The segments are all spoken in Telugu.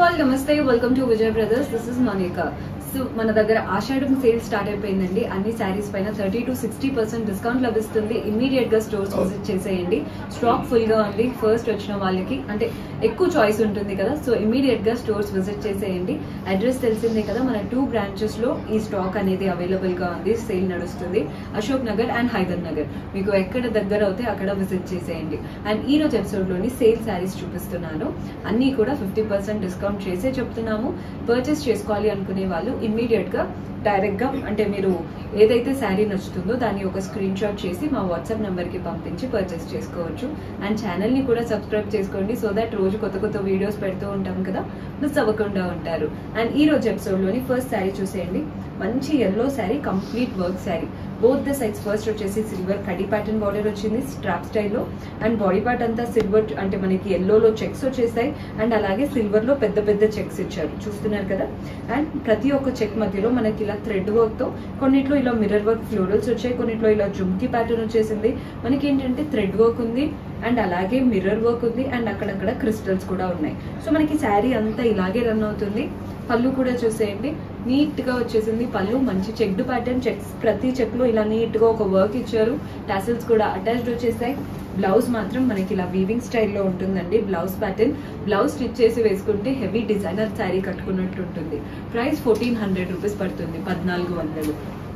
ఆల్ నమస్తే welcome to Vijay brothers this is Manika so మన దగ్గర ఆషాఢం సేల్ స్టార్ట్ అయిపోయిందండి అన్ని శారీస్ పైన thirty to sixty percent discount లభిస్తుంది ఇమీడియట్ గా స్టోర్స్ విజిట్ చేసేయండి స్టాక్ ఫుల్ గా ఉంది ఫస్ట్ వచ్చిన వాళ్ళకి అంటే ఎక్కువ చాయిస్ ఉంటుంది కదా సో ఇమీడియట్ గా స్టోర్స్ విజిట్ చేసేయండి అడ్రస్ తెలిసిందే కదా మన టూ బ్రాంచెస్ లో ఈ స్టాక్ అనేది అవైలబుల్ గా ఉంది సేల్ నడుస్తుంది అశోక్ నగర్ అండ్ హైదర్ నగర్ మీకు ఎక్కడ దగ్గర అవుతే అక్కడ విజిట్ చేసేయండి అండ్ ఈ రోజు ఎపిసోడ్ లోని సేల్ శారీస్ చూపిస్తున్నాను అన్ని కూడా ఫిఫ్టీ పర్సెంట్ డిస్కౌంట్ చేసే చెప్తున్నాము పర్చేస్ చేసుకోవాలి అనుకునే వాళ్ళు ఇమ్మీడియట్ గా డైరెక్ట్ గా అంటే మీరు ఏదైతే శారీ నచ్చుతుందో దాన్ని ఒక స్క్రీన్ షాట్ చేసి మా వాట్సాప్ నెంబర్ కి పంపించి పర్చేస్ చేసుకోవచ్చు అండ్ ఛానల్ ని కూడా సబ్స్క్రైబ్ చేసుకోండి సో దట్ రోజు కొత్త కొత్త వీడియోస్ పెడుతూ ఉంటాం కదా మిస్ అవ్వకుండా ఉంటారు అండ్ ఈ రోజు ఎపిసోడ్ లోని ఫస్ట్ శారీ చూసేయండి మంచి yellow sari complete work sari both the sides first వచ్చేసి సిల్వర్ కడి ప్యాటర్న్ బార్డర్ వచ్చింది స్ట్రాప్ స్టైల్లో అండ్ బాడీ పార్ట్ అంతా సిల్వర్ అంటే మనకి ఎల్లోలో చెక్స్ వచ్చేసాయి అండ్ అలాగే సిల్వర్ లో పెద్ద పెద్ద చెక్స్ ఇచ్చారు చూస్తున్నారు కదా అండ్ ప్రతి ఒక్క చెక్ మధ్యలో మనకి ఇలా థ్రెడ్ వర్క్ తో కొన్నిట్లో ఇలా మిర్రర్ వర్క్ ఫ్లోరల్స్ వచ్చాయి కొన్నిట్లో ఇలా జుమ్కి ప్యాటర్న్ వచ్చేసింది మనకి ఏంటంటే థ్రెడ్ వర్క్ ఉంది అండ్ అలాగే మిర్రర్ వర్క్ ఉంది అండ్ అక్కడక్కడ క్రిస్టల్స్ కూడా ఉన్నాయి సో మనకి శారీ అంతా ఇలాగే రన్ అవుతుంది పళ్ళు కూడా చూసేయండి నీట్ గా వచ్చేసింది పళ్ళు మంచి చెక్డ్ ప్యాటర్న్ చెక్స్ ప్రతి చెక్ లో ఇలా నీట్ గా ఒక వర్క్ ఇచ్చారు టాసిల్స్ కూడా అటాచ్డ్ వచ్చేసాయి బ్లౌజ్ మాత్రం మనకి ఇలా వీవింగ్ స్టైల్లో ఉంటుందండి బ్లౌజ్ ప్యాటర్న్ బ్లౌజ్ స్టిచ్ చేసి వేసుకుంటే హెవీ డిజైనర్ శారీ కట్టుకున్నట్టు ఉంటుంది ప్రైస్ ఫోర్టీన్ హండ్రెడ్ రూపీస్ పడుతుంది పద్నాలుగు వందలు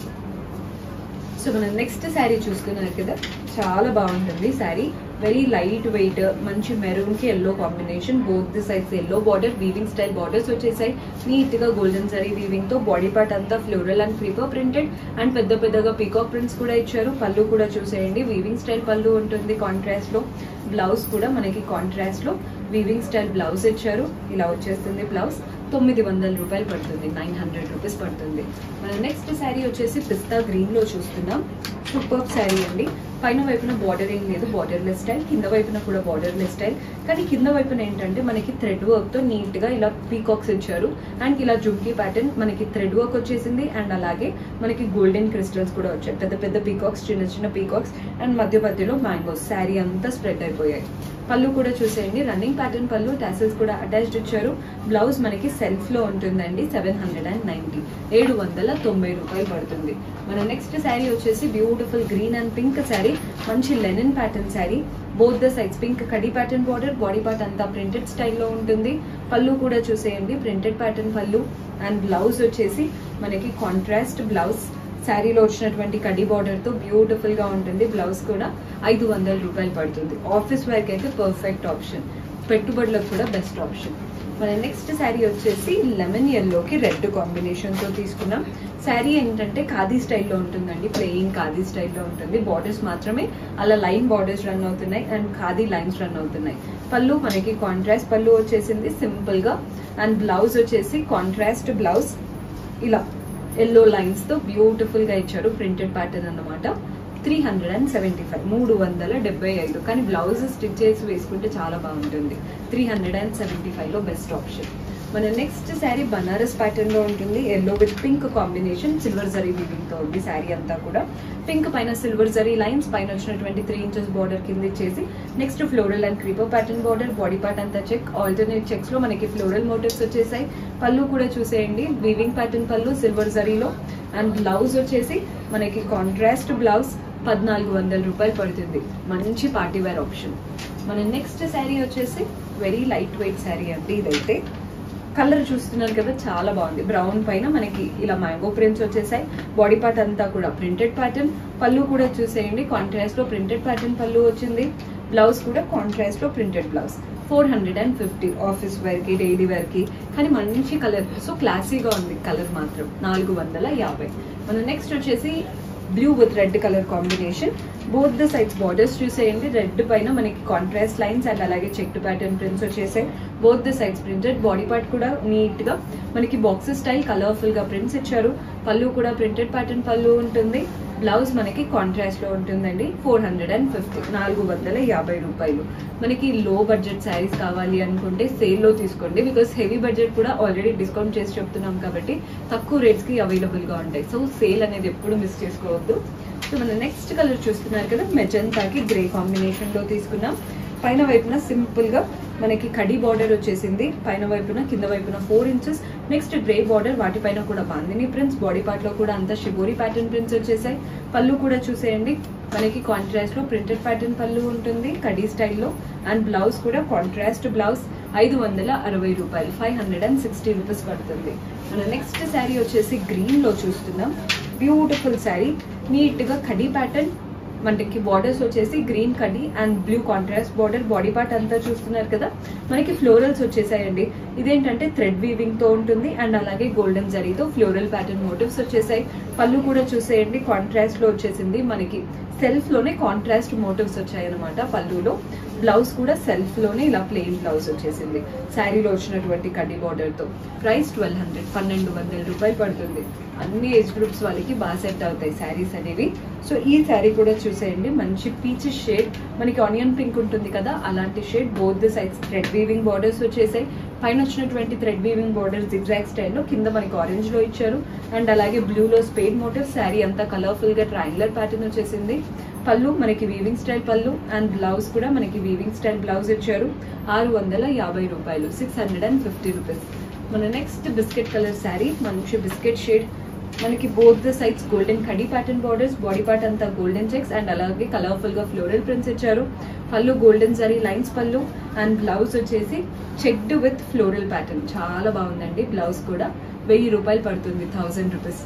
సో మనం నెక్స్ట్ శారీ చూసుకున్నారు కదా చాలా బాగుంటుంది శారీ వెరీ లైట్ వెయిట్ మంచి మెరూన్ కి yellow combination both the sides yellow border weaving style borders వచ్చేసాయి నీట్ గా గోల్డెన్ జరీ వీవింగ్ తో బాడీ పార్ట్ అంతా floral and creeper printed and పెద్ద పెద్దగా పీకాక్ ప్రింట్స్ కూడా ఇచ్చారు పళ్ళు కూడా చూసేయండి వీవింగ్ స్టైల్ పళ్ళు ఉంటుంది కాంట్రాస్ట్ లో బ్లౌజ్ కూడా మనకి కాంట్రాస్ట్ లో వీవింగ్ స్టైల్ బ్లౌజ్ ఇచ్చారు ఇలా వచ్చేస్తుంది బ్లౌజ్ తొమ్మిది వందల రూపాయలు పడుతుంది నైన్ హండ్రెడ్ రూపీస్ పడుతుంది మన నెక్స్ట్ శారీ వచ్చేసి పిస్తా గ్రీన్ లో చూస్తున్నాం సూపర్ శారీ అండి పైన వైపున బార్డర్ ఏం లేదు బార్డర్లెస్ స్టైల్ కింద వైపున కూడా బార్డర్లెస్ స్టైల్ కానీ కింద వైపున ఏంటంటే మనకి థ్రెడ్ వర్క్ తో నీట్ గా ఇలా పీకాక్స్ ఇచ్చారు అండ్ ఇలా జుమ్కీ ప్యాటర్న్ మనకి థ్రెడ్ వర్క్ వచ్చేసింది అండ్ అలాగే మనకి గోల్డెన్ క్రిస్టల్స్ కూడా వచ్చాయి పెద్ద పెద్ద పీకాక్స్ చిన్న చిన్న పీకాక్స్ అండ్ మధ్య మధ్యలో మ్యాంగోస్ శారీ అంతా స్ప్రెడ్ అయిపోయాయి పళ్ళు కూడా చూసేయండి రన్నింగ్ ప్యాటర్న్ పళ్ళు టాసెల్స్ కూడా అటాచ్డ్ ఇచ్చారు బ్లౌజ్ మనకి సెల్ఫ్ లో ఉంటుందండి సెవెన్ హండ్రెడ్ అండ్ నైన్టీ ఏడు వందల తొంభై రూపాయలు పడుతుంది మన నెక్స్ట్ శారీ వచ్చేసి beautiful green and pink sari మంచి linen pattern sari both the sides pink కడి ప్యాటర్న్ బార్డర్ బాడీ పార్ట్ అంతా ప్రింటెడ్ స్టైల్లో ఉంటుంది పళ్ళు కూడా చూసేయండి printed pattern pallu and blouse వచ్చేసి మనకి కాంట్రాస్ట్ బ్లౌజ్ శారీలో వచ్చినటువంటి కడి బార్డర్ తో బ్యూటిఫుల్ గా ఉంటుంది బ్లౌజ్ కూడా ఐదు వందల రూపాయలు పడుతుంది ఆఫీస్ వర్క్ అయితే పర్ఫెక్ట్ ఆప్షన్ పెట్టుబడులకు కూడా బెస్ట్ ఆప్షన్ మన నెక్స్ట్ శారీ వచ్చేసి లెమన్ ఎల్లోకి రెడ్ కాంబినేషన్ తో తీసుకున్నాం శారీ ఏంటంటే ఖాదీ స్టైల్లో ఉంటుందండి ప్లేయింగ్ ఖాదీ స్టైల్లో ఉంటుంది బార్డర్స్ మాత్రమే అలా లైన్ బార్డర్స్ రన్ అవుతున్నాయి అండ్ ఖాదీ లైన్స్ రన్ అవుతున్నాయి పళ్ళు మనకి కాంట్రాస్ట్ పళ్ళు వచ్చేసింది సింపుల్ గా అండ్ బ్లౌజ్ వచ్చేసి కాంట్రాస్ట్ బ్లౌజ్ ఇలా ఎల్లో లైన్స్ తో బ్యూటిఫుల్ గా ఇచ్చారు ప్రింటెడ్ ప్యాటర్న్ అన్నమాట three hundred and seventy five మూడు వందల డెబ్బై ఐదు కానీ బ్లౌజ్ స్టిచ్ చేసి వేసుకుంటే చాలా బాగుంటుంది three hundred and seventy five లో బెస్ట్ ఆప్షన్ మన నెక్స్ట్ శారీ బనారస్ ప్యాటర్న్ లో ఉంటుంది yellow with pink combination silver zari weaving తో ఉంది శారీ అంతా కూడా పింక్ పైన సిల్వర్ జరీ లైన్స్ పైన వచ్చినటువంటి త్రీ ఇంచెస్ బార్డర్ కింద ఇచ్చేసి next floral and creeper pattern border body part అంతా చెక్ ఆల్టర్నేట్ చెక్స్ లో మనకి ఫ్లోరల్ మోటివ్స్ వచ్చేసాయి పళ్ళు కూడా చూసేయండి వీవింగ్ ప్యాటర్న్ పళ్ళు సిల్వర్ జరీలో అండ్ బ్లౌజ్ వచ్చేసి మనకి కాంట్రాస్ట్ బ్లౌజ్ పద్నాలుగు వందల రూపాయలు పడుతుంది మంచి పార్టీ వేర్ ఆప్షన్ మన నెక్స్ట్ శారీ వచ్చేసి వెరీ లైట్ వెయిట్ శారీ అండి ఇదైతే కలర్ చూస్తున్నారు కదా చాలా బాగుంది బ్రౌన్ పైన మనకి ఇలా మ్యాంగో ప్రింట్స్ వచ్చేసాయి బాడీ పార్ట్ అంతా కూడా ప్రింటెడ్ ప్యాటర్న్ పళ్ళు కూడా చూసేయండి కాంట్రాస్ట్ లో ప్రింటెడ్ ప్యాటర్న్ పళ్ళు వచ్చింది బ్లౌజ్ కూడా కాంట్రాస్ట్ లో printed blouse four hundred and fifty office wear కి డైలీ వేర్ కి కానీ మంచి కలర్ సో క్లాసీగా ఉంది కలర్ మాత్రం నాలుగు వందల యాభై మన నెక్స్ట్ వచ్చేసి blue with red colour combination both the sides borders చూసేయండి రెడ్ పైన మనకి కాంట్రాస్ట్ లైన్స్ అండ్ అలాగే చెక్డ్ ప్యాటర్న్ ప్రింట్స్ వచ్చేసాయి both the sides printed body part కూడా నీట్ గా మనకి బాక్సెస్ స్టైల్ కలర్ఫుల్ గా ప్రింట్స్ ఇచ్చారు పళ్ళు కూడా ప్రింటెడ్ ప్యాటర్న్ పళ్ళు ఉంటుంది బ్లౌజ్ మనకి కాంట్రాస్ట్ లో ఉంటుందండి ఫోర్ హండ్రెడ్ అండ్ ఫిఫ్టీ నాలుగు వందల యాభై రూపాయలు మనకి లో బడ్జెట్ శారీస్ కావాలి అనుకుంటే సేల్ లో తీసుకోండి బికాస్ హెవీ బడ్జెట్ కూడా ఆల్రెడీ డిస్కౌంట్ చేసి చెప్తున్నాం కాబట్టి తక్కువ రేట్స్ కి అవైలబుల్ గా ఉంటాయి సో సేల్ అనేది ఎప్పుడు మిస్ చేసుకోవద్దు సో మన నెక్స్ట్ కలర్ చూస్తున్నారు కదా మెజంతాకి గ్రే కాంబినేషన్ లో తీసుకున్నాం పైన వైపున సింపుల్ గా మనకి కడి బార్డర్ వచ్చేసింది పైన వైపున కింద వైపున four inches next grey border వాటిపైన కూడా బాందిని ప్రింట్స్ బాడీ పార్ట్ లో కూడా అంతా షిబోరి ప్యాటర్న్ ప్రింట్స్ వచ్చేసాయి పళ్ళు కూడా చూసేయండి మనకి కాంట్రాస్ట్ లో ప్రింటెడ్ ప్యాటర్న్ పళ్ళు ఉంటుంది కడీ స్టైల్లో అండ్ బ్లౌజ్ కూడా కాంట్రాస్ట్ బ్లౌజ్ ఐదు వందల అరవై రూపాయలు five hundred and sixty rupees పడుతుంది మన నెక్స్ట్ శారీ వచ్చేసి గ్రీన్ లో చూస్తున్నాం బ్యూటిఫుల్ శారీ నీట్ గా కడీ ప్యాటర్న్ మనకి బార్డర్స్ వచ్చేసి గ్రీన్ కడి and blue contrast border body part అంతా చూస్తున్నారు కదా మనకి ఫ్లోరల్స్ వచ్చేసాయండి ఇదేంటంటే థ్రెడ్ వీవింగ్ తో ఉంటుంది అండ్ అలాగే గోల్డెన్ జరీతో ఫ్లోరల్ ప్యాటర్న్ మోటివ్స్ వచ్చేసాయి పళ్ళు కూడా చూసేయండి కాంట్రాస్ట్ లో వచ్చేసింది మనకి సెల్ఫ్ లోనే కాంట్రాస్ట్ మోటివ్స్ వచ్చాయి అనమాట పళ్ళులో బ్లౌజ్ కూడా సెల్ఫ్ లోనే ఇలా ప్లెయిన్ బ్లౌజ్ వచ్చేసింది శారీలో వచ్చినటువంటి కడ్డీ బార్డర్ తో ప్రైస్ ట్వెల్వ్ హండ్రెడ్ పన్నెండు వందల రూపాయలు పడుతుంది అన్ని ఏజ్ గ్రూప్స్ వాళ్ళకి బాగా సెట్ అవుతాయి శారీస్ అనేవి సో ఈ శారీ కూడా చూసేయండి మంచి పీచ్ షేడ్ మనకి ఆనియన్ పింక్ ఉంటుంది కదా అలాంటి shade both the sides thread weaving borders వచ్చేసాయి పైన వచ్చినటువంటి థ్రెడ్ వీవింగ్ బార్డర్ జిగ్జాగ్ స్టైల్లో కింద మనకి ఆరెంజ్ లో ఇచ్చారు అండ్ అలాగే బ్లూలో స్పేడ్ మోటివ్ శారీ అంతా కలర్ఫుల్ గా ట్రయాంగులర్ ప్యాటర్న్ వచ్చేసింది పళ్ళు మనకి weaving style pallu and blouse కూడా మనకి వీవింగ్ స్టైల్ బ్లౌజ్ ఇచ్చారు ఆరు వందల యాభై రూపాయలు six hundred and fifty rupees మన నెక్స్ట్ బిస్కెట్ కలర్ శారీ మంచి బిస్కెట్ షేడ్ మనకి బోత్ ద సైడ్స్ గోల్డెన్ కడీ ప్యాటర్న్ బార్డర్స్ బాడీ పార్ట్ అంతా గోల్డెన్ చెక్స్ అండ్ అలాగే కలర్ఫుల్ గా ఫ్లోరల్ ప్రింట్స్ ఇచ్చారు pallu golden zari lines pallu and blouse వచ్చేసి చెక్డ్ విత్ ఫ్లోరల్ ప్యాటర్న్ చాలా బాగుందండి బ్లౌజ్ కూడా వెయ్యి రూపాయలు పడుతుంది థౌజండ్ రూపీస్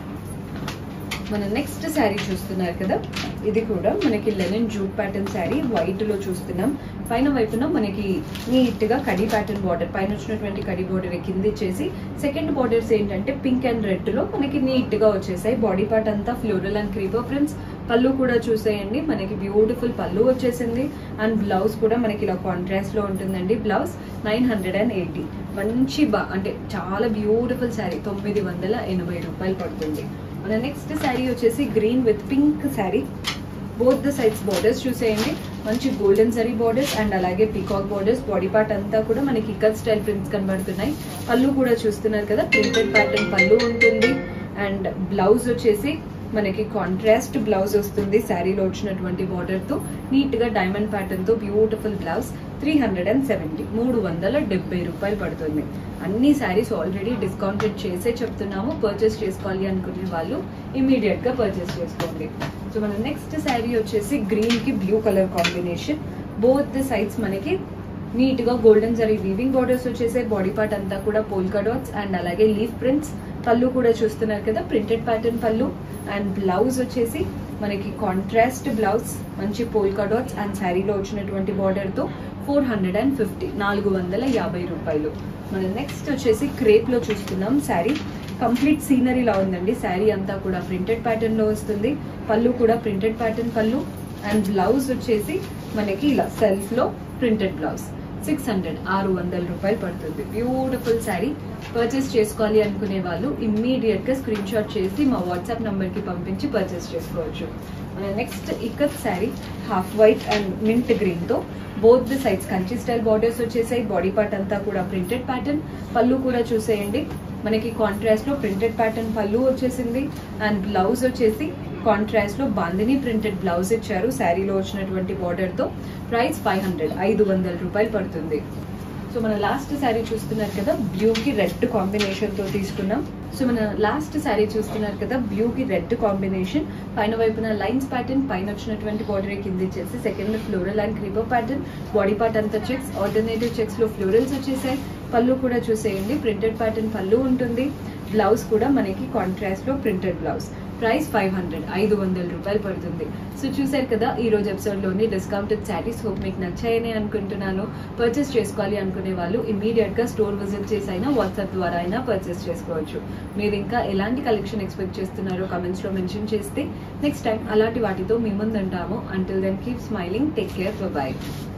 మన నెక్స్ట్ శారీ చూస్తున్నారు కదా ఇది కూడా మనకి linen jute pattern sari white లో చూస్తున్నాం పైన వైపున మనకి నీట్ గా కడి ప్యాటర్న్ బార్డర్ పైన వచ్చినటువంటి కడి బార్డర్ కింద ఇచ్చేసి సెకండ్ బార్డర్స్ ఏంటంటే పింక్ అండ్ రెడ్ లో మనకి నీట్ గా వచ్చేసాయి బాడీ పార్ట్ అంతా floral and creeper prints pallu కూడా చూసేయండి మనకి బ్యూటిఫుల్ పళ్ళు వచ్చేసింది అండ్ బ్లౌజ్ కూడా మనకి ఇలా కాంట్రాస్ట్ లో ఉంటుందండి blouse nine hundred and eighty మంచి బా అంటే చాలా బ్యూటిఫుల్ శారీ తొమ్మిది వందల ఎనభై రూపాయలు పడుతుంది మన నెక్స్ట్ శారీ వచ్చేసి green with pink sari both the sides borders చూసేయండి మంచి గోల్డెన్ జరీ బార్డర్స్ అండ్ అలాగే పీకాక్ బార్డర్స్ బాడీ పార్ట్ అంతా కూడా మనకి ఇక్కత్ స్టైల్ ప్రింట్స్ కనబడుతున్నాయి పళ్ళు కూడా చూస్తున్నారు కదా ప్రింటెడ్ ప్యాటర్న్ పళ్ళు ఉంటుంది అండ్ బ్లౌజ్ వచ్చేసి మనకి కాంట్రాస్ట్ బ్లౌజ్ వస్తుంది శారీలో వచ్చినటువంటి బార్డర్ తో నీట్ గా డైమండ్ ప్యాటర్న్ తో beautiful blouse three hundred and seventy మూడు వందల డెబ్బై రూపాయలు పడుతుంది అన్ని శారీస్ ఆల్రెడీ డిస్కౌంటెడ్ చేసే చెప్తున్నాము పర్చేస్ చేసుకోవాలి అనుకునే వాళ్ళు ఇమీడియట్ గా పర్చేస్ చేసుకోండి సో మన నెక్స్ట్ శారీ వచ్చేసి గ్రీన్ కి blue colour combination both the sides మనకి నీట్ గా గోల్డెన్ జరీ వీవింగ్ బార్డర్స్ వచ్చేసే బాడీ పార్ట్ అంతా కూడా పోల్కా డాట్స్ అండ్ అలాగే లీఫ్ ప్రింట్స్ పళ్ళు కూడా చూస్తున్నారు కదా printed pattern pallu and blouse వచ్చేసి మనకి కాంట్రాస్ట్ బ్లౌజ్ మంచి పోల్కా డాట్స్ అండ్ శారీలో వచ్చినటువంటి బార్డర్ తో ఫోర్ హండ్రెడ్ అండ్ ఫిఫ్టీ నాలుగు వందల యాభై రూపాయలు మన నెక్స్ట్ వచ్చేసి క్రేప్ లో చూస్తున్నాం శారీ కంప్లీట్ సీనరీ లా ఉందండి శారీ అంతా కూడా ప్రింటెడ్ ప్యాటర్న్ లో వస్తుంది పళ్ళు కూడా printed pattern pallu and blouse వచ్చేసి మనకి ఇలా సెల్ఫ్ లో ప్రింటెడ్ బ్లౌజ్ సిక్స్ హండ్రెడ్ ఆరు వందల రూపాయలు పడుతుంది బ్యూటిఫుల్ శారీ పర్చేస్ చేసుకోవాలి అనుకునే వాళ్ళు ఇమ్మీడియట్ గా స్క్రీన్ షాట్ చేసి మా వాట్సాప్ నంబర్ కి పంపించి పర్చేస్ చేసుకోవచ్చు మన next ikat sari half white and mint green తో both the sides Kanchi style borders వచ్చేసాయి బాడీ పార్ట్ అంతా కూడా ప్రింటెడ్ ప్యాటర్న్ పళ్ళు కూడా చూసేయండి మనకి కాంట్రాస్ట్ లో ప్రింటెడ్ ప్యాటర్న్ పళ్ళు వచ్చేసింది అండ్ బ్లౌజ్ వచ్చేసి కాంట్రాస్ట్ లో బాందిని ప్రింటెడ్ బ్లౌజ్ ఇచ్చారు శారీలో వచ్చినటువంటి బార్డర్ తో ప్రైస్ ఫైవ్ హండ్రెడ్ ఐదు వందల రూపాయలు పడుతుంది సో మన లాస్ట్ శారీ చూస్తున్నారు కదా బ్లూ కి రెడ్ కాంబినేషన్ తో తీసుకున్నాం సో మన లాస్ట్ శారీ చూస్తున్నారు కదా బ్లూ కి రెడ్ కాంబినేషన్ పైన వైపున లైన్స్ ప్యాటర్న్ పైన వచ్చినటువంటి బార్డర్ కింద ఇచ్చేసి second floral and creeper pattern body part అంతా చెక్స్ ఆల్టర్నేటివ్ చెక్స్ లో ఫ్లోరల్స్ వచ్చేసాయి పళ్ళు కూడా చూసేయండి ప్రింటెడ్ ప్యాటర్న్ పళ్ళు ఉంటుంది బ్లౌజ్ కూడా మనకి కాంట్రాస్ట్ లో printed blouse price five hundred ఐదు వందల రూపాయలు పడుతుంది సో చూసారు కదా ఈ రోజు ఎపిసోడ్ లోని డిస్కౌంటెడ్ శారీస్ హోప్ మీకు నచ్చాయని అనుకుంటున్నాను పర్చేస్ చేసుకోవాలి అనుకునే వాళ్ళు ఇమీడియట్ గా స్టోర్ విజిట్ చేసి అయినా వాట్సాప్ ద్వారా అయినా పర్చేస్ చేసుకోవచ్చు మీరు ఇంకా ఎలాంటి కలెక్షన్ ఎక్స్పెక్ట్ చేస్తున్నారో కమెంట్స్ లో మెన్షన్ చేస్తే నెక్స్ట్ టైం అలాంటి వాటితో మీ ముందు ఉంటాము until then keep smiling take care bye